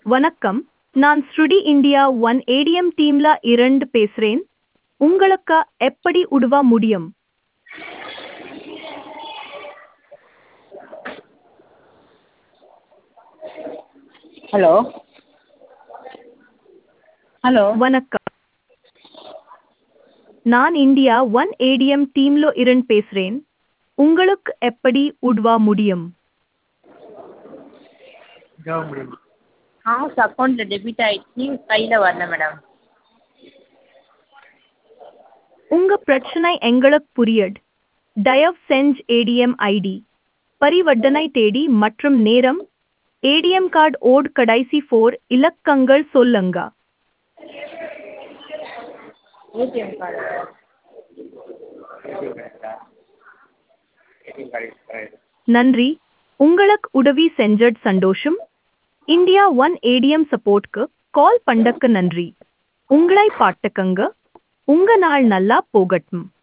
வணக்கம் நான் ஸ்ருடி இந்தியா ஒன் ஏடிஎம் டீம்ல இரண்டு பேசுறேன் உங்களுக்கு எப்படி உதவ முடியும் ஹலோ ஹலோ வணக்கம் நான் இந்தியா ஒன் ஏடிஎம் டீம்ல இருந்து பேசுறேன் உங்களுக்கு எப்படி உதவ முடியும் காசு அக்கௌண்ட்டில் டெபிட் ஆயிடுச்சு கையில் வரல மேடம் உங்க பிரச்சனை எங்களுக்கு புரியுது தயவு செஞ்சு ஏடிஎம் ஐடி பரிவர்த்தனை தேதி மற்றும் நேரம் ஏடிஎம் கார்டு ஓட் கடைசி ஃபோர் இலக்கங்கள் சொல்லுங்க ஏடிஎம் கார்டு நன்றி உங்களுக்கு உதவி செஞ்சது சந்தோஷம் இந்தியா ஒன் ஏடிஎம் சப்போர்ட்க்கு கால் பண்ணக்கு நன்றி உங்களை பாட்டுக்கங்க உங்க நாள் நல்லா போகட்டும்